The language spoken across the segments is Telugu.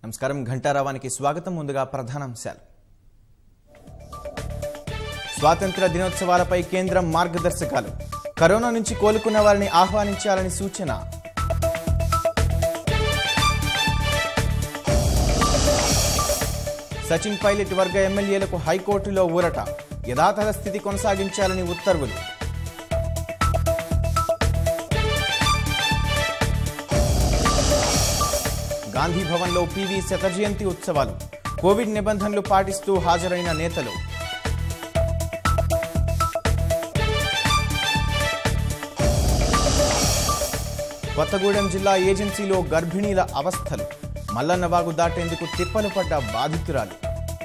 నమస్కారం ఘంటారావానికి స్వాగతం ముందుగా ప్రధానాంశాలు స్వాతంత్ర దినోత్సవాలపై కేంద్రం మార్గదర్శకాలు కరోనా నుంచి కోలుకున్న వారిని ఆహ్వానించాలని సూచన సచిన్ పైలట్ వర్గ ఎమ్మెల్యేలకు హైకోర్టులో ఊరట యథాతథ స్థితి కొనసాగించాలని ఉత్తర్వులు గాంధీ భవన్లో పివి శతజయంతి ఉత్సవాలు కోవిడ్ నిబంధనలు పాటిస్తూ హాజరైన నేతలు కొత్తగూడెం జిల్లా ఏజెన్సీలో గర్భిణీల అవస్థలు మల్లన్నవాగు దాటేందుకు తిప్పలు పడ్డ బాధితురాలు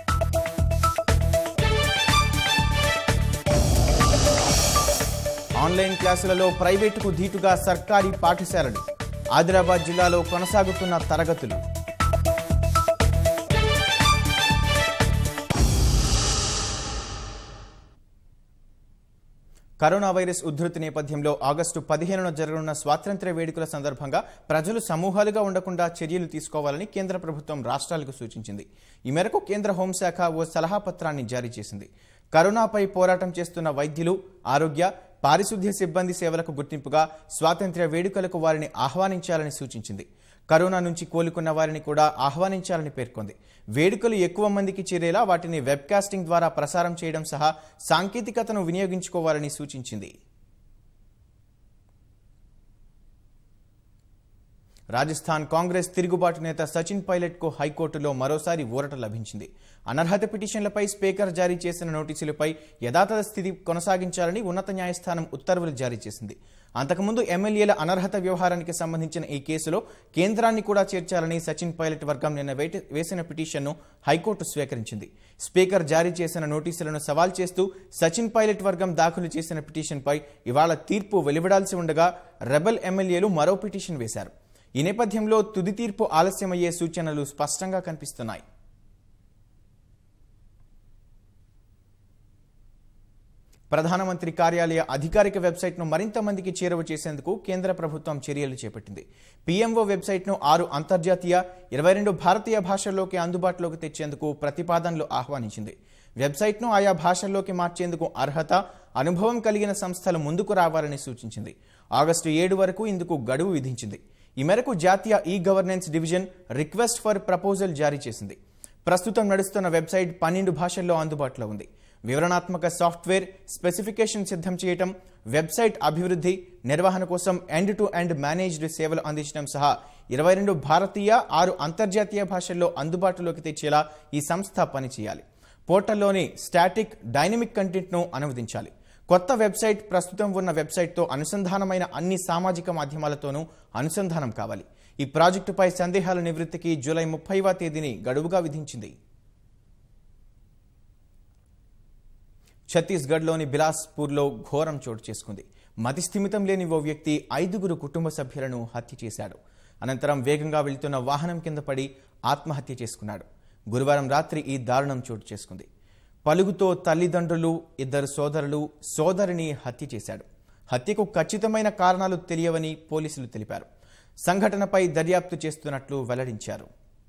ఆన్లైన్ క్లాసులలో ప్రైవేటుకు ధీటుగా సర్కారీ పాఠశాలలు ఆదిలాబాద్ జిల్లాలో కొనసాగుతున్న తరగతులు కరోనా వైరస్ ఉధృతి నేపథ్యంలో ఆగస్టు పదిహేనున జరగనున్న స్వాతంత్ర్య వేడుకల సందర్భంగా ప్రజలు సమూహాలుగా ఉండకుండా చర్యలు తీసుకోవాలని కేంద్ర ప్రభుత్వం రాష్ట్రాలకు సూచించింది ఈ మేరకు కేంద్ర హోంశాఖ ఓ సలహా పత్రాన్ని జారీ చేసింది కరోనాపై పోరాటం చేస్తున్న వైద్యులు ఆరోగ్య పారిశుద్ధ్య సిబ్బంది సేవలకు గుర్తింపుగా స్వాతంత్ర్య వేడుకలకు వారిని ఆహ్వానించాలని సూచించింది కరోనా నుంచి కోలుకున్న వారిని కూడా ఆహ్వానించాలని పేర్కొంది వేడుకలు ఎక్కువ మందికి చేరేలా వాటిని వెబ్కాస్టింగ్ ద్వారా ప్రసారం చేయడం సహా సాంకేతికతను వినియోగించుకోవాలని సూచించింది రాజస్థాన్ కాంగ్రెస్ తిరుగుబాటు నేత సచిన్ పైలట్కు హైకోర్టులో మరోసారి ఊరట లభించింది అనర్హత పిటిషన్లపై స్పీకర్ జారీ చేసిన నోటీసులపై యథాతథ స్థితి కొనసాగించాలని ఉన్నత న్యాయస్థానం ఉత్తర్వులు జారీ చేసింది అంతకుముందు ఎమ్మెల్యేల అనర్హత వ్యవహారానికి సంబంధించిన ఈ కేసులో కేంద్రాన్ని కూడా చేర్చాలని సచిన్ పైలట్ వర్గం నిన్న వేట- వేసిన పిటిషన్ను హైకోర్టు స్వీకరించింది స్పీకర్ జారీ చేసిన నోటీసులను సవాల్ చేస్తూ సచిన్ పైలట్ వర్గం దాఖలు చేసిన పిటిషన్పై ఇవాళ తీర్పు వెలువడాల్సి ఉండగా రెబల్ ఎమ్మెల్యేలు మరో పిటిషన్ వేశారు ఈ నేపథ్యంలో తుది తీర్పు ఆలస్యమయ్యే సూచనలు స్పష్టంగా కనిపిస్తున్నాయి ప్రధానమంత్రి కార్యాలయ అధికారిక వెబ్సైట్ను మరింత మందికి చేరువ చేసేందుకు కేంద్ర ప్రభుత్వం చర్యలు చేపట్టింది పీఎంఓ వెబ్సైట్ను ఆరు అంతర్జాతీయ ఇరవై రెండు భారతీయ భాషల్లోకి అందుబాటులోకి తెచ్చేందుకు ప్రతిపాదనలు ఆహ్వానించింది వెబ్సైట్ను ఆయా భాషల్లోకి మార్చేందుకు అర్హత అనుభవం కలిగిన సంస్థలు ముందుకు రావాలని సూచించింది ఆగస్టు ఏడు వరకు ఇందుకు గడువు విధించింది ఈ మేరకు జాతీయ e governance division request for proposal జారీ చేసింది ప్రస్తుతం నడుస్తున్న వెబ్సైట్ పన్నెండు భాషల్లో అందుబాటులో ఉంది వివరణాత్మక సాఫ్ట్వేర్ స్పెసిఫికేషన్ సిద్ధం చేయటం వెబ్సైట్ అభివృద్ధి నిర్వహణ కోసం ఎండ్ టు ఎండ్ మేనేజ్డ్ సేవలు అందించడం సహా ఇరవై రెండు భారతీయ ఆరు అంతర్జాతీయ భాషల్లో అందుబాటులోకి తెచ్చేలా ఈ సంస్థ పనిచేయాలి పోర్టల్లోని స్టాటిక్ డైనమిక్ కంటెంట్ను అనువదించాలి కొత్త వెబ్సైట్ ప్రస్తుతం ఉన్న వెబ్సైట్తో అనుసంధానమైన అన్ని సామాజిక మాధ్యమాలతోనూ అనుసంధానం కావాలి ఈ ప్రాజెక్టుపై సందేహాల నివృత్తికి జూలై ముప్పైవ తేదీని గడువుగా విధించింది ఛత్తీస్గఢ్లోని బిలాస్పూర్లో ఘోరం చోటు చేసుకుంది మతిస్థిమితం లేని ఓ వ్యక్తి ఐదుగురు కుటుంబ సభ్యులను హత్య చేశాడు అనంతరం వేగంగా వెళ్తున్న వాహనం కింద పడి ఆత్మహత్య చేసుకున్నాడు గురువారం రాత్రి ఈ దారుణం చోటు చేసుకుంది పలుగుతో తల్లిదండ్రులు ఇద్దరు సోదరులు సోదరిని హత్య చేశాడు హత్యకు ఖచ్చితమైన కారణాలు తెలియవని పోలీసులు తెలిపారు సంఘటనపై దర్యాప్తు చేస్తున్నట్లు వెల్లడించారు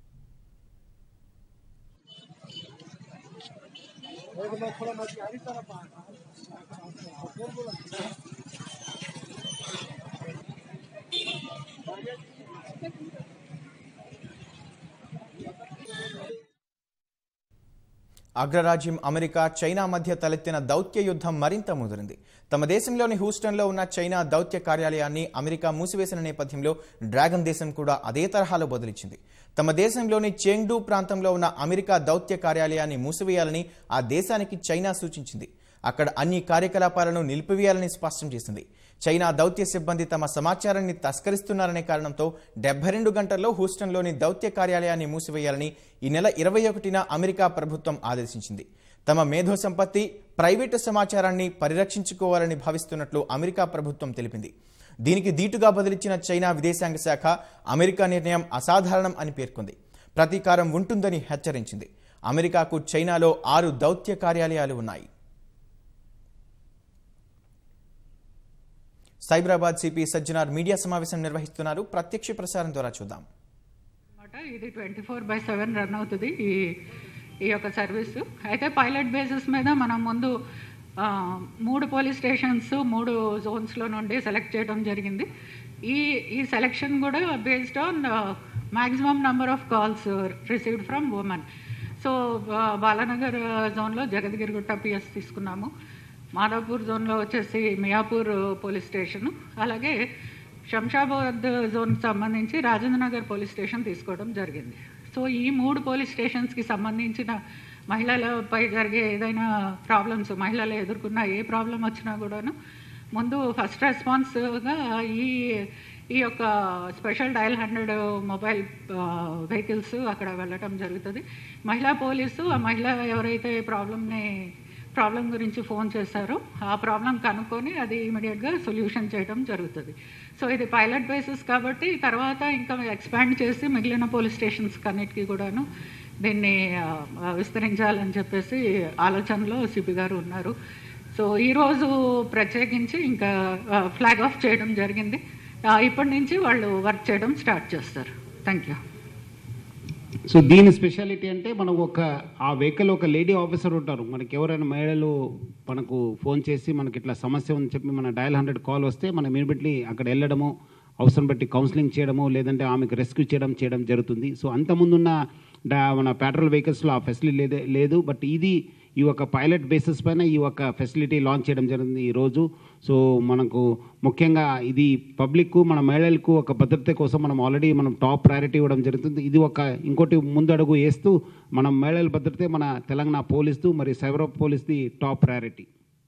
అగ్రరాజ్యం అమెరికా చైనా మధ్య తలెత్తిన దౌత్య యుద్ధం మరింత ముదిరింది తమ దేశంలోని హూస్టన్లో ఉన్న చైనా దౌత్య కార్యాలయాన్ని అమెరికా మూసివేసిన నేపథ్యంలో డ్రాగన్ దేశం కూడా అదే తరహాలో బదిలిచ్చింది తమ దేశంలోని చెంగ్డూ ప్రాంతంలో ఉన్న అమెరికా దౌత్య కార్యాలయాన్ని మూసివేయాలని ఆ దేశానికి చైనా సూచించింది అక్కడ అన్ని కార్యకలాపాలను నిలిపివేయాలని స్పష్టం చేసింది చైనా దౌత్య సిబ్బంది తమ సమాచారాన్ని తస్కరిస్తున్నారనే కారణంతో డెబ్బై రెండు గంటల్లో హూస్టన్లోని దౌత్య కార్యాలయాన్ని మూసివేయాలని ఈ నెల ఇరవై ఒకటిన అమెరికా ప్రభుత్వం ఆదేశించింది తమ మేధో సంపత్తి ప్రైవేటు సమాచారాన్ని పరిరక్షించుకోవాలని భావిస్తున్నట్లు అమెరికా ప్రభుత్వం తెలిపింది దీనికి దీటుగా బదిలిచ్చిన చైనా విదేశాంగ శాఖ అమెరికా నిర్ణయం అసాధారణం అని పేర్కొంది ప్రతీకారం ఉంటుందని హెచ్చరించింది అమెరికాకు చైనాలో ఆరు దౌత్య కార్యాలయాలు ఉన్నాయి సైబరాబాద్ సిపి సజ్జనార్ మీడియా సమావేశం నిర్వహిస్తున్నారు ప్రత్యక్ష ప్రసారం ద్వారా చూద్దాం అనమాట ఇది twenty four by seven run అవుతుంది ఈ ఈ యొక్క సర్వీస్ అయితే పైలట్ బేసిస్ మీద మనం ముందు ఆ, మూడు పోలీస్ స్టేషన్స్ మూడు జోన్స్లో నుండి సెలెక్ట్ చేయడం జరిగింది ఈ ఈ సెలెక్షన్ కూడా based on maximum number of calls received from women so Balanagar జోన్లో జగద్గిరిగుట్ట పిఎస్ తీసుకున్నాము మాదాపూర్ జోన్లో వచ్చేసి మియాపూర్ పోలీస్ స్టేషన్ అలాగే శంషాబాద్ జోన్కి సంబంధించి రాజేంద్ర నగర్ పోలీస్ స్టేషన్ తీసుకోవడం జరిగింది సో ఈ మూడు పోలీస్ స్టేషన్స్కి సంబంధించిన మహిళలపై జరిగే ఏదైనా ప్రాబ్లమ్స్ మహిళలు ఎదుర్కొన్న ఏ ప్రాబ్లం వచ్చినా కూడాను ముందు ఫస్ట్ రెస్పాన్స్గా ఈ ఈ యొక్క special dial hundred mobile vehicles అక్కడ వెళ్ళటం జరుగుతుంది మహిళా పోలీసు ఆ మహిళ ఎవరైతే ప్రాబ్లమ్ని ప్రాబ్లం గురించి ఫోన్ చేశారో ఆ ప్రాబ్లం కనుక్కొని అది ఇమీడియట్గా సొల్యూషన్ చేయడం జరుగుతుంది సో ఇది పైలట్ బేసిస్ కాబట్టి తర్వాత ఇంకా ఎక్స్పాండ్ చేసి మిగిలిన పోలీస్ స్టేషన్స్ కన్నిటికీ కూడాను దీన్ని ఆ, ఆ, విస్తరించాలని చెప్పేసి ఆలోచనలో సిపి గారు ఉన్నారు సో ఈరోజు ప్రత్యేకించి ఇంకా ఫ్లాగ్ ఆఫ్ చేయడం జరిగింది ఆ, ఇప్పటి నుంచి వాళ్ళు వర్క్ చేయడం స్టార్ట్ చేస్తారు థ్యాంక్ యూ సో దీని స్పెషాలిటీ అంటే మనం ఒక ఆ వెహికల్ ఒక లేడీ ఆఫీసర్ ఉంటారు మనకి ఎవరైనా మహిళలు మనకు ఫోన్ చేసి మనకి ఇట్లా సమస్య ఉందని చెప్పి మన డయల్ హండ్రెడ్ కాల్ వస్తే మనం ఇమీడియట్లీ అక్కడ వెళ్ళడము అవసరం బట్టి కౌన్సిలింగ్ చేయడము లేదంటే ఆమెకు రెస్క్యూ చేయడం చేయడం జరుగుతుంది సో అంతకుముందున్న డా మన పెట్రోల్ వెహికల్స్లో ఆ ఫెసిలిటీ లేదే లేదు బట్ ఇది ఈ ఒక పైలట్ బేసిస్ పైన ఈ ఒక ఫెసిలిటీ లాంచ్ చేయడం జరిగింది ఈరోజు సో మనకు ముఖ్యంగా ఇది పబ్లిక్ మన మహిళలకు ఒక భద్రత కోసం మనం ఆల్రెడీ మనం టాప్ ప్రయారిటీ ఇవ్వడం జరుగుతుంది ఇది ఒక ఇంకోటి ముందడుగు వేస్తూ మనం మహిళల భద్రతే మన తెలంగాణ పోలీసు మరియు సైబర్ పోలీస్ది top priority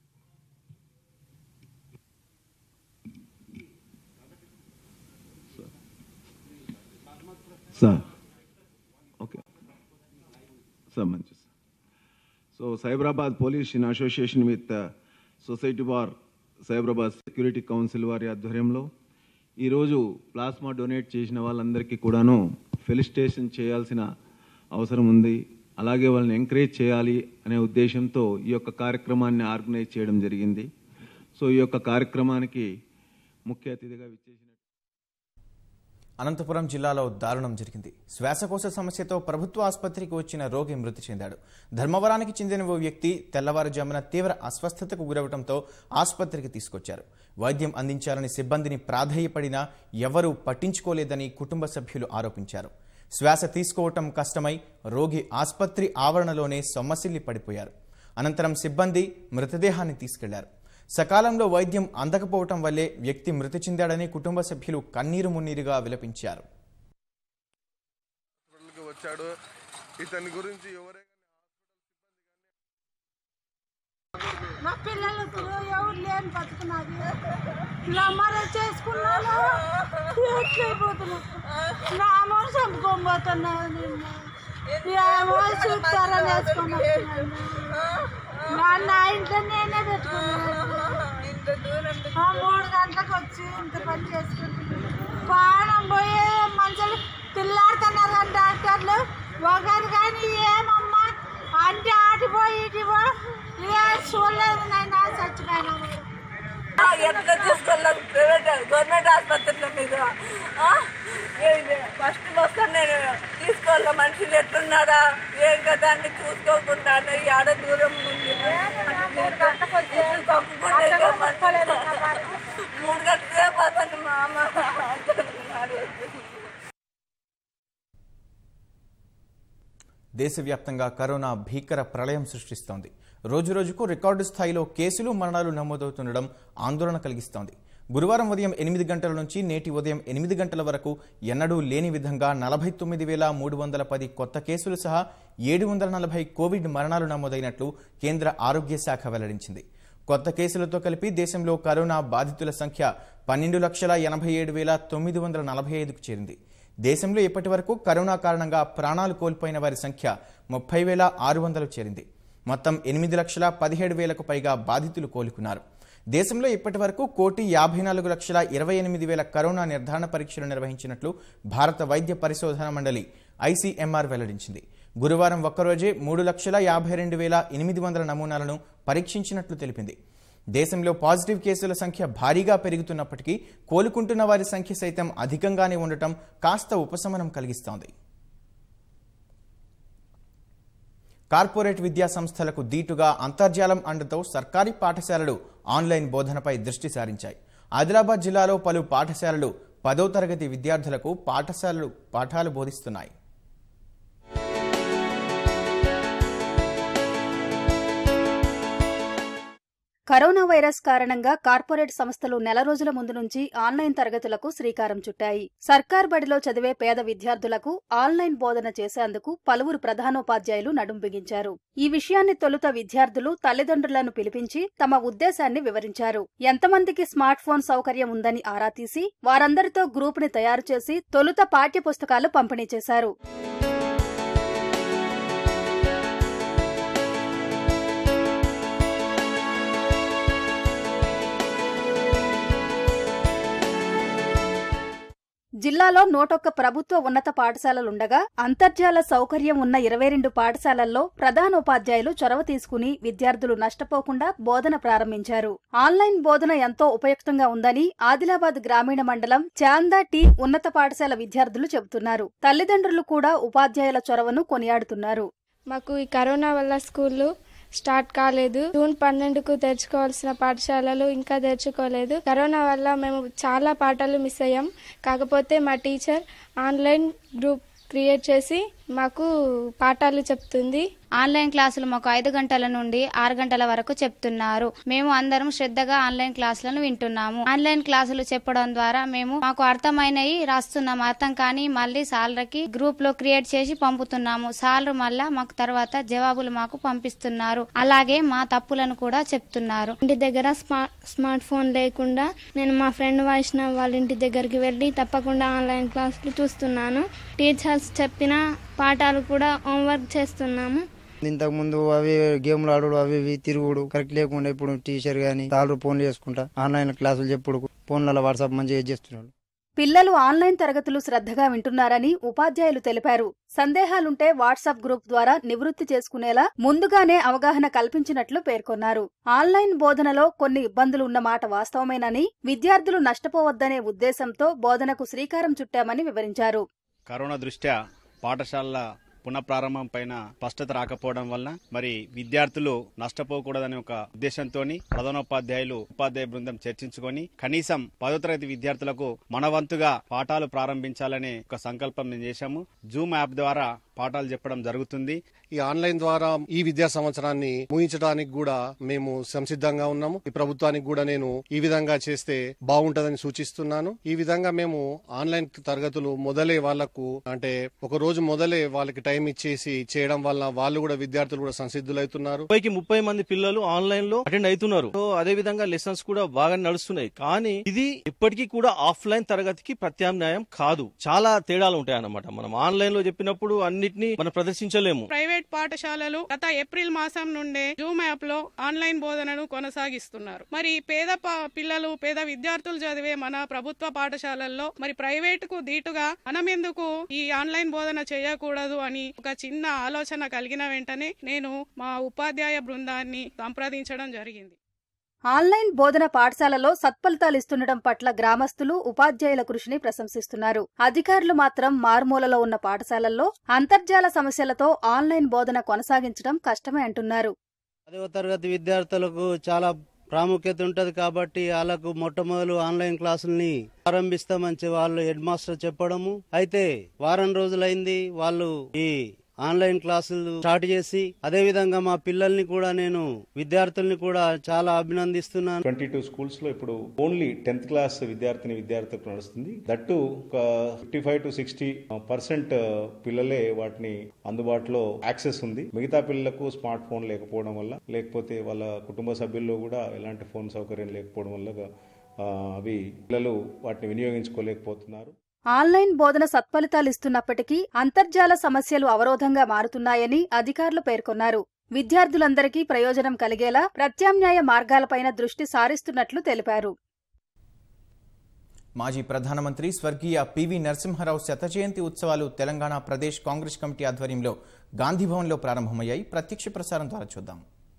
sir okay sir మంచి sir so Cyberabad police in association with society for Cyberabad security council వారి ఆధ్వర్యంలో ఈరోజు ప్లాస్మా డొనేట్ చేసిన వాళ్ళందరికీ కూడాను ఫెలిసిటేషన్ చేయాల్సిన అవసరం ఉంది అలాగే వాళ్ళని ఎంకరేజ్ చేయాలి అనే ఉద్దేశంతో ఈ యొక్క కార్యక్రమాన్ని ఆర్గనైజ్ చేయడం జరిగింది సో ఈ యొక్క కార్యక్రమానికి ముఖ్య అతిథిగా విచ్చేసిన అనంతపురం జిల్లాలో దారుణం జరిగింది శ్వాసకోశ సమస్యతో ప్రభుత్వ ఆసుపత్రికి వచ్చిన రోగి మృతి చెందాడు ధర్మవరానికి చెందిన ఓ వ్యక్తి తెల్లవారుజామున తీవ్ర అస్వస్థతకు గురవడంతో ఆసుపత్రికి తీసుకొచ్చారు వైద్యం అందించాలని సిబ్బందిని ప్రాధేయపడినా ఎవరూ పట్టించుకోలేదని కుటుంబ సభ్యులు ఆరోపించారు శ్వాస తీసుకోవటం కష్టమై రోగి ఆసుపత్రి ఆవరణలోనే సొమ్మసిల్లి పడిపోయారు అనంతరం సిబ్బంది మృతదేహాన్ని తీసుకెళ్లారు సకాలంలో వైద్యం అందకపోవటం వల్లే వ్యక్తి మృతి చెందాడని కుటుంబ సభ్యులు కన్నీరు మున్నీరుగా విలపించారు హాస్పిటల్కి వచ్చాడు ఇతని గురించి ఎవరే నా పిల్లలకు ఎవరు లేని బతుకున్నది లమ్మరే చేసుకున్నాను ఎట్లయిపోతున్నా నా అమ్మ చంపుకోబోతున్నావు నిన్ను ఏమో చూస్తారని వేసుకొని వస్తున్నాను. నా నా ఇంట్లో నేనే పెట్టుకున్నాను ఆ మూడు గంటలకు వచ్చి ఇంత పని చేసుకుంటున్నాను ప్రాణం పోయే మంచులు తిల్లాడుతున్నారు కానీ డాక్టర్లు ఒకరు కానీ ఏమమ్మా అంటే ఆటిపోయి ఇటిపో ఏ చూడలేదు నాయన చచ్చిపోయినా ఎట్లా తీసుకెళ్ళాలి ప్రైవేట్ గవర్నమెంట్ ఆసుపత్రిలో మీద ఫస్ట్ వస్తాను నేను తీసుకోవాలి మనుషులు ఎట్లున్నారా ఏం కదా అని చూసుకోకుండా ఈ ఆడ దూరం ఉంది కప్పుకుంటే మూడు గంటలే పోతాను మా అమ్మ అంటున్నారు. దేశవ్యాప్తంగా కరోనా భీకర ప్రళయం సృష్టిస్తోంది రోజురోజుకు రికార్డు స్థాయిలో కేసులు మరణాలు నమోదవుతుండడం ఆందోళన కలిగిస్తోంది గురువారం ఉదయం ఎనిమిది గంటల నుంచి నేటి ఉదయం ఎనిమిది గంటల వరకు ఎన్నడూ లేని విధంగా నలభై తొమ్మిది వేల మూడు వందల పది కొత్త కేసులు సహా ఏడు వందల నలభై కోవిడ్ మరణాలు నమోదైనట్లు కేంద్ర ఆరోగ్య శాఖ వెల్లడించింది కొత్త కేసులతో కలిపి దేశంలో కరోనా బాధితుల సంఖ్య పన్నెండు లక్షల ఎనభై ఏడు వేల తొమ్మిది వందల నలభై ఐదుకు చేరింది దేశంలో ఇప్పటి వరకు కరోనా కారణంగా ప్రాణాలు కోల్పోయిన వారి సంఖ్య ముప్పై వేల ఆరు వందలు చేరింది మొత్తం ఎనిమిది లక్షల పదిహేడు వేలకు పైగా బాధితులు కోలుకున్నారు దేశంలో ఇప్పటి వరకు కోటి యాభై నాలుగు లక్షల ఇరవై ఎనిమిది వేల కరోనా నిర్ధారణ పరీక్షలు నిర్వహించినట్లు భారత వైద్య పరిశోధన మండలి ఐసీఎంఆర్ వెల్లడించింది గురువారం ఒక్కరోజే మూడు లక్షల యాభై రెండు వేల ఎనిమిది వందల నమూనాలను పరీక్షించినట్లు తెలిపింది దేశంలో పాజిటివ్ కేసుల సంఖ్య భారీగా పెరుగుతున్నప్పటికీ కోలుకుంటున్న వారి సంఖ్య సైతం అధికంగానే ఉండటం కాస్త ఉపశమనం కలిగిస్తోంది కార్పొరేట్ విద్యా సంస్థలకు దీటుగా అంతర్జాలం అండతో సర్కారీ పాఠశాలలు ఆన్లైన్ బోధనపై దృష్టి సారించాయి ఆదిలాబాద్ జిల్లాలో పలు పాఠశాలలు పదో తరగతి విద్యార్థులకు పాఠశాలలు పాఠాలు బోధిస్తున్నాయి కరోనా వైరస్ కారణంగా కార్పొరేట్ సంస్థలు నెల రోజుల ముందు నుంచి ఆన్లైన్ తరగతులకు శ్రీకారం చుట్టాయి సర్కార్ బడిలో చదివే పేద విద్యార్థులకు ఆన్లైన్ బోధన చేసేందుకు పలువురు ప్రధానోపాధ్యాయులు నడుం బిగించారు ఈ విషయాన్ని తొలుత విద్యార్థులు తల్లిదండ్రులను పిలిపించి తమ ఉద్దేశాన్ని వివరించారు ఎంతమందికి స్మార్ట్ ఫోన్ సౌకర్యం ఉందని ఆరా తీసి వారందరితో గ్రూప్ ని తయారు చేసి తొలుత పాఠ్య పుస్తకాలు పంపిణీ చేశారు జిల్లాలో నూటొక్క ప్రభుత్వ ఉన్నత పాఠశాలలుండగా అంతర్జాల సౌకర్యం ఉన్న ఇరవై రెండు పాఠశాలల్లో ప్రధానోపాధ్యాయులు చొరవ తీసుకుని విద్యార్థులు నష్టపోకుండా బోధన ప్రారంభించారు ఆన్లైన్ బోధన ఎంతో ఉపయుక్తంగా ఉందని ఆదిలాబాద్ గ్రామీణ మండలం చాందా టీ ఉన్నత పాఠశాల విద్యార్థులు చెబుతున్నారు తల్లిదండ్రులు కూడా ఉపాధ్యాయుల చొరవను కొనియాడుతున్నారు మాకు ఈ కరోనా వల్ల స్కూళ్ళు స్టార్ట్ కాలేదు జూన్ పన్నెండుకు తెరుచుకోవాల్సిన పాఠశాలలు ఇంకా తెరుచుకోలేదు కరోనా వల్ల మేము చాలా పాఠాలు మిస్ అయ్యాం కాకపోతే మా టీచర్ ఆన్లైన్ గ్రూప్ క్రియేట్ చేసి మాకు పాఠాలు చెప్తుంది ఆన్లైన్ క్లాసులు మాకు ఐదు గంటల నుండి ఆరు గంటల వరకు చెప్తున్నారు మేము అందరం శ్రద్ధగా ఆన్లైన్ క్లాసులను వింటున్నాము ఆన్లైన్ క్లాసులు చెప్పడం ద్వారా మేము మాకు అర్థమైనవి రాస్తున్నాము అర్థం కానీ మళ్ళీ సాలకి గ్రూప్ లో క్రియేట్ చేసి పంపుతున్నాము సాలరు మళ్ళా మాకు తర్వాత జవాబులు మాకు పంపిస్తున్నారు అలాగే మా తప్పులను కూడా చెప్తున్నారు ఇంటి దగ్గర స్మార్ట్ స్మార్ట్ ఫోన్ లేకుండా నేను మా ఫ్రెండ్ వైష్ణవ్ వాళ్ళ ఇంటి దగ్గరికి వెళ్ళి తప్పకుండా ఆన్లైన్ క్లాసులు చూస్తున్నాను టీచర్స్ చెప్పిన పాఠాలు కూడా హోంవర్క్ చేస్తున్నాము ఇంతకు ముందు అవి గేమ్లు ఆడుడు అవి ఇవి తిరుగుడు కరెక్ట్ లేకుండా ఇప్పుడు టీచర్ గానీ తాళ్ళు ఫోన్లు చేసుకుంటా ఆన్లైన్ క్లాసులు చెప్పుడు ఫోన్లలో వాట్సాప్ మంచిగా చేస్తున్నాడు పిల్లలు ఆన్లైన్ తరగతులు శ్రద్ధగా వింటున్నారని ఉపాధ్యాయులు తెలిపారు సందేహాలుంటే వాట్సాప్ గ్రూప్ ద్వారా నివృత్తి చేసుకునేలా ముందుగానే అవగాహన కల్పించినట్లు పేర్కొన్నారు ఆన్లైన్ బోధనలో కొన్ని ఇబ్బందులు ఉన్న మాట వాస్తవమేనని విద్యార్థులు నష్టపోవద్దనే ఉద్దేశంతో బోధనకు శ్రీకారం చుట్టామని వివరించారు కరోనా దృష్ట్యా పాఠశాలల పునఃప్రారంభం పైన స్పష్టత రాకపోవడం వలన మరి విద్యార్థులు నష్టపోకూడదనే ఒక ఉద్దేశంతో ప్రధానోపాధ్యాయులు ఉపాధ్యాయ బృందం చర్చించుకొని కనీసం పదో తరగతి విద్యార్థులకు మనవంతుగా పాఠాలు ప్రారంభించాలనే ఒక సంకల్పం మేము చేశాము జూమ్ యాప్ ద్వారా పాఠాలు చెప్పడం జరుగుతుంది ఈ ఆన్లైన్ ద్వారా ఈ విద్యా సంవత్సరాన్ని ముగించడానికి కూడా మేము సంసిద్ధంగా ఉన్నాము ఈ ప్రభుత్వానికి కూడా నేను ఈ విధంగా చేస్తే బాగుంటదని సూచిస్తున్నాను ఈ విధంగా మేము ఆన్లైన్ తరగతులు మొదలే వాళ్లకు అంటే ఒక రోజు మొదలే వాళ్ళకి టైం ఇచ్చేసి చేయడం వల్ల వాళ్ళు కూడా విద్యార్థులు కూడా సంసిద్ధులవుతున్నారు ముప్పైకి ముప్పై మంది పిల్లలు ఆన్లైన్ లో అటెండ్ అవుతున్నారు సో అదే విధంగా లెసన్స్ కూడా బాగా నడుస్తున్నాయి కానీ ఇది ఇప్పటికీ కూడా ఆఫ్లైన్ తరగతికి ప్రత్యామ్నాయం కాదు చాలా తేడాలు ఉంటాయి అన్నమాట మనం ఆన్లైన్ లో చెప్పినప్పుడు అన్నిటినీ మనం ప్రదర్శించలేము ప్రైవేట్ పాఠశాలలు గత ఏప్రిల్ మాసం నుండే జూమ్ యాప్ లో ఆన్లైన్ బోధనను కొనసాగిస్తున్నారు మరి పేద ప- పిల్లలు పేద విద్యార్థులు చదివే మన ప్రభుత్వ పాఠశాలల్లో మరి ప్రైవేట్ కు దీటుగా మనమెందుకు ఈ ఆన్లైన్ బోధన చేయకూడదు అని ఒక చిన్న ఆలోచన కలిగిన వెంటనే నేను మా ఉపాధ్యాయ బృందాన్ని సంప్రదించడం జరిగింది ఆన్లైన్ బోధన పాఠశాలలో సత్ఫలితాలిస్తుండటం పట్ల గ్రామస్తులు ఉపాధ్యాయుల కృషిని ప్రశంసిస్తున్నారు అధికారులు మాత్రం మారుమూలలో ఉన్న పాఠశాలల్లో అంతర్జాల సమస్యలతో ఆన్లైన్ బోధన కొనసాగించడం కష్టమే అంటున్నారు పదవ తరగతి విద్యార్థులకు చాలా ప్రాముఖ్యత ఉంటది కాబట్టి వాళ్ళకు మొట్టమొదలు ఆన్లైన్ క్లాసుల్ని ప్రారంభిస్తామని చెప్పి వాళ్ళు హెడ్ మాస్టర్ చెప్పడము అయితే వారం రోజులైంది వాళ్ళు ఈ ఆన్లైన్ క్లాసులు స్టార్ట్ చేసి అదే విధంగా మా పిల్లల్ని కూడా నేను విద్యార్థుల్ని కూడా చాలా అభినందిస్తున్నాను ట్వంటీ టూ స్కూల్స్ లో ఇప్పుడు ఓన్లీ టెన్త్ క్లాస్ విద్యార్థిని విద్యార్థులకు నడుస్తుంది దట్టు ఒక fifty five to sixty percent పిల్లలే వాటిని అందుబాటులో యాక్సెస్ ఉంది మిగతా పిల్లలకు స్మార్ట్ ఫోన్ లేకపోవడం వల్ల లేకపోతే వాళ్ళ కుటుంబ సభ్యుల్లో కూడా ఎలాంటి ఫోన్ సౌకర్యం లేకపోవడం వల్ల ఆ, అవి పిల్లలు వాటిని వినియోగించుకోలేకపోతున్నారు ఆన్లైన్ బోధన సత్ఫలితాలిస్తున్నప్పటికీ అంతర్జాల సమస్యలు అవరోధంగా మారుతున్నాయని అధికారులు పేర్కొన్నారు విద్యార్థులందరికీ ప్రయోజనం కలిగేలా ప్రత్యామ్నాయ మార్గాలపైన దృష్టి సారిస్తున్నట్లు తెలిపారు మాజీ ప్రధానమంత్రి స్వర్గీయ పివి నరసింహారావు శత జయంతి ఉత్సవాలు తెలంగాణ ప్రదేశ్ కాంగ్రెస్ కమిటీ ఆధ్వర్యంలో గాంధీభవన్లో ప్రారంభమయ్యాయి ప్రత్యక్ష ప్రసారం ద్వారా చూద్దాం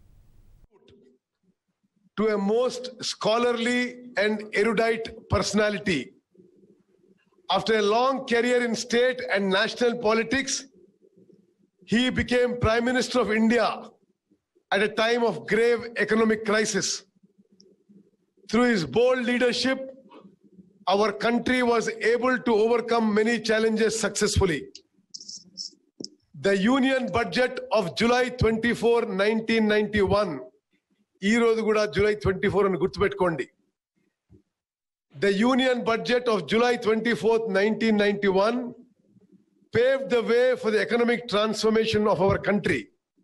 to a most scholarly and erudite personality. After a long career in state and national politics, He became Prime Minister of India at a time of grave economic crisis. Through his bold leadership, our country was able to overcome many challenges successfully. The Union Budget of July 24, 1991, ఈ రోజు కూడా జూలై ట్వంటీ ఫోర్ అని గుర్తుపెట్టుకోండి the union budget of July twenty fourth nineteen ninety one paved the way for the economic transformation of our country.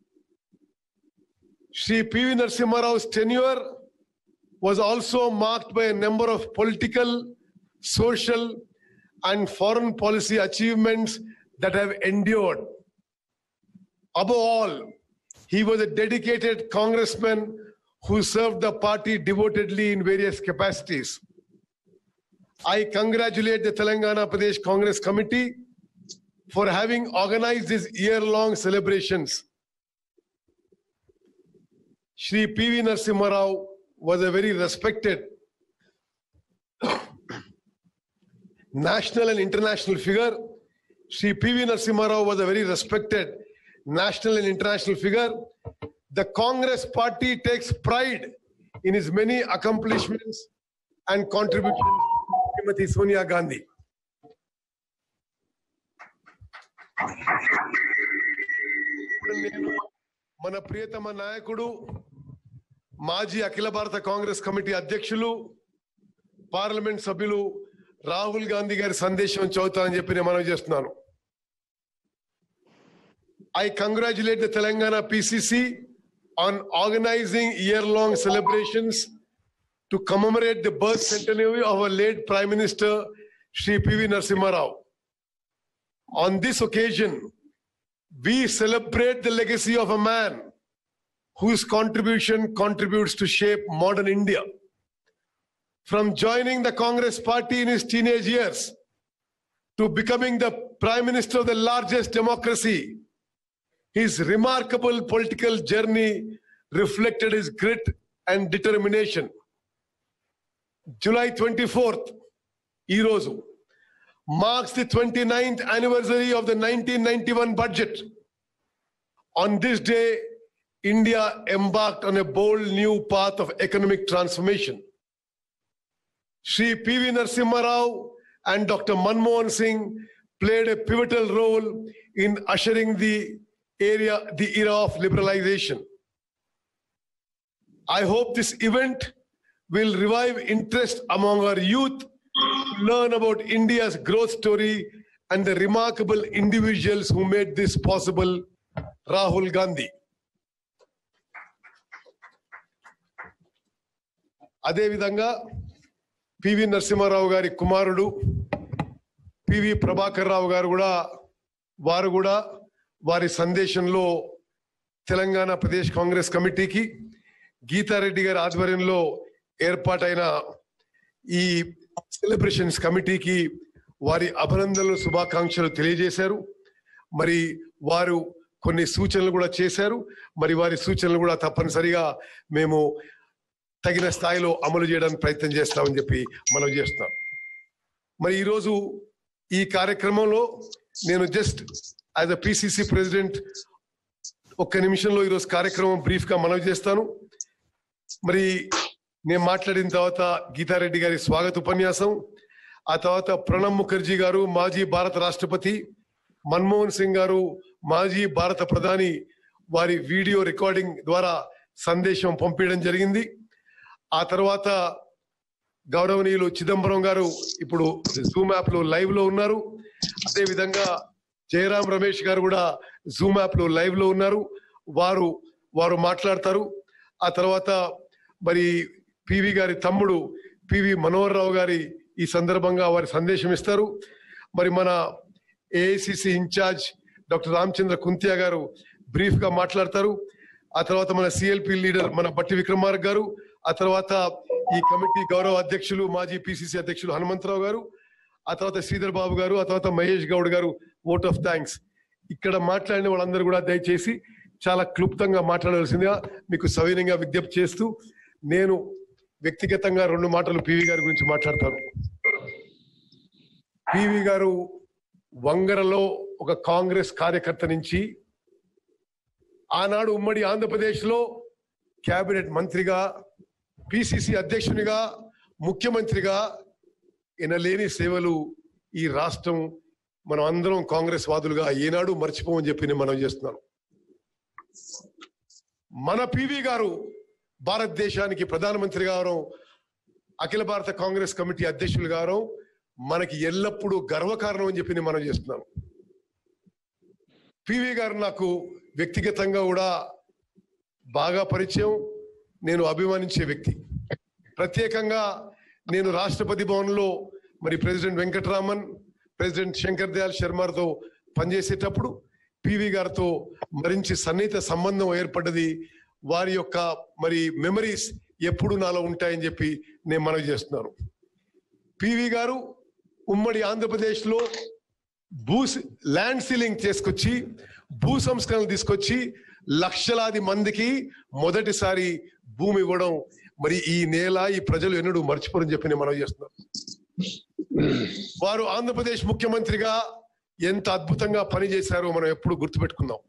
Sri P.V. Narasimha Rao's tenure was also marked by a number of political, social, and foreign policy achievements that have endured. Above all, he was a dedicated congressman who served the party devotedly in various capacities. I congratulate the Telangana Pradesh Congress Committee for having organized these year-long celebrations. Shri P.V. Narasimha Rao was a very respected national and international figure. Shri P.V. Narasimha Rao was a very respected national and international figure. The Congress party takes pride in his many accomplishments and contributions to Srimati Sonia Gandhi. ఇప్పుడు నేను మన ప్రియతమ నాయకుడు మాజీ అఖిల భారత కాంగ్రెస్ కమిటీ అధ్యక్షులు పార్లమెంట్ సభ్యులు రాహుల్ గాంధీ గారి సందేశం చదువుతానని చెప్పి నేను మనవి చేస్తున్నాను I congratulate the Telangana PCC on organising year long celebrations to commemorate the birth centenary of our late prime minister Shri PV Narasimha Rao On this occasion, we celebrate the legacy of a man whose contribution contributes to shape modern India. From joining the Congress party in his teenage years to becoming the prime minister of the largest democracy, his remarkable political journey reflected his grit and determination. July 24th, Irozu, marks the 29th anniversary of the 1991 budget. On this day, India embarked on a bold new path of economic transformation. Sri P.V. Narasimha Rao and Dr. Manmohan Singh played a pivotal role in ushering the area, the era of liberalization. I hope this event will revive interest among our youth to learn about India's growth story and the remarkable individuals who made this possible. Rahul Gandhi. అదేవిధంగా పివి నరసింహారావు గారి కుమారుడు పివి ప్రభాకర్ రావు గారు కూడా వారు కూడా వారి సందేశంలో తెలంగాణ ప్రదేశ్ కాంగ్రెస్ కమిటీకి గీతారెడ్డి గారి ఆధ్వర్యంలో ఏర్పాటైన ఈ సెలబ్రేషన్స్ కమిటీకి వారి అభినందనలు శుభాకాంక్షలు తెలియజేశారు మరి వారు కొన్ని సూచనలు కూడా చేశారు మరి వారి సూచనలు కూడా తప్పనిసరిగా మేము తగిన స్థాయిలో అమలు చేయడానికి ప్రయత్నం చేస్తామని చెప్పి మనం చేస్తున్నాం మరి ఈరోజు ఈ కార్యక్రమంలో నేను just as a PCC president ఒక్క నిమిషంలో ఈరోజు కార్యక్రమం బ్రీఫ్ గా మనవి చేస్తాను మరి నేను మాట్లాడిన తర్వాత గీతారెడ్డి గారి స్వాగత ఉపన్యాసం ఆ తర్వాత ప్రణబ్ ముఖర్జీ గారు మాజీ భారత రాష్ట్రపతి మన్మోహన్ సింగ్ గారు మాజీ భారత ప్రధాని వారి వీడియో రికార్డింగ్ ద్వారా సందేశం పంపించడం జరిగింది ఆ తర్వాత గౌరవనీయులు చిదంబరం గారు ఇప్పుడు జూమ్ యాప్ లో లైవ్ లో ఉన్నారు అదే విధంగా జయరాం రమేష్ గారు కూడా జూమ్ యాప్ లో లైవ్ లో ఉన్నారు వారు వారు మాట్లాడతారు ఆ తర్వాత మరి పివి గారి తమ్ముడు పివి మనోహర్ రావు గారి ఈ సందర్భంగా వారి సందేశం ఇస్తారు మరి మన AICC in-charge doctor Ramachandra Khuntia గారు బ్రీఫ్ గా మాట్లాడతారు ఆ తర్వాత మన సిఎల్పి లీడర్ మన బట్టి విక్రమార్క్ గారు ఆ తర్వాత ఈ కమిటీ గౌరవ అధ్యక్షులు మాజీ పిసిసి అధ్యక్షులు హనుమంతరావు గారు ఆ తర్వాత శ్రీధర్ బాబు గారు ఆ తర్వాత మహేష్ గౌడ్ గారు ఓట్ ఆఫ్ థ్యాంక్స్ ఇక్కడ మాట్లాడిన వాళ్ళందరూ కూడా దయచేసి చాలా క్లుప్తంగా మాట్లాడవలసిందిగా మీకు సవినయంగా విజ్ఞప్తి చేస్తూ నేను వ్యక్తిగతంగా రెండు మాటలు పివి గారి గురించి మాట్లాడతాను పివి గారు వంగరలో ఒక కాంగ్రెస్ కార్యకర్త నుంచి ఆనాడు ఉమ్మడి ఆంధ్రప్రదేశ్లో కేబినెట్ మంత్రిగా పిసిసి అధ్యక్షునిగా ముఖ్యమంత్రిగా ఎనలేని సేవలు ఈ రాష్ట్రం మనం అందరం కాంగ్రెస్ వాదులుగా ఏనాడు మర్చిపోమని చెప్పి నేను మనం చేస్తున్నాను మన పివి గారు భారతదేశానికి ప్రధానమంత్రి గారు అఖిల భారత కాంగ్రెస్ కమిటీ అధ్యక్షులు గారు మనకి ఎల్లప్పుడూ గర్వకారణం అని చెప్పి నేను మనం చేస్తున్నాను పివి గారు నాకు వ్యక్తిగతంగా కూడా బాగా పరిచయం నేను అభిమానించే వ్యక్తి ప్రత్యేకంగా నేను రాష్ట్రపతి భవన్లో మరి ప్రెసిడెంట్ వెంకటరామన్ ప్రెసిడెంట్ శంకర్ దయాల్ శర్మతో పనిచేసేటప్పుడు పివి గారితో మరించి సన్నిహిత సంబంధం ఏర్పడ్డది వారి యొక్క మరి మెమరీస్ ఎప్పుడు నాలో ఉంటాయని చెప్పి నేను మనవి చేస్తున్నాను పివి గారు ఉమ్మడి ఆంధ్రప్రదేశ్లో భూ ల్యాండ్ సీలింగ్ చేసుకొచ్చి భూ సంస్కరణలు తీసుకొచ్చి లక్షలాది మందికి మొదటిసారి భూమి ఇవ్వడం మరి ఈ నేల ఈ ప్రజలు ఎన్నడూ మర్చిపోరని చెప్పి నేను మనవి చేస్తున్నాను వారు ఆంధ్రప్రదేశ్ ముఖ్యమంత్రిగా ఎంత అద్భుతంగా పనిచేశారో మనం ఎప్పుడు గుర్తుపెట్టుకుందాం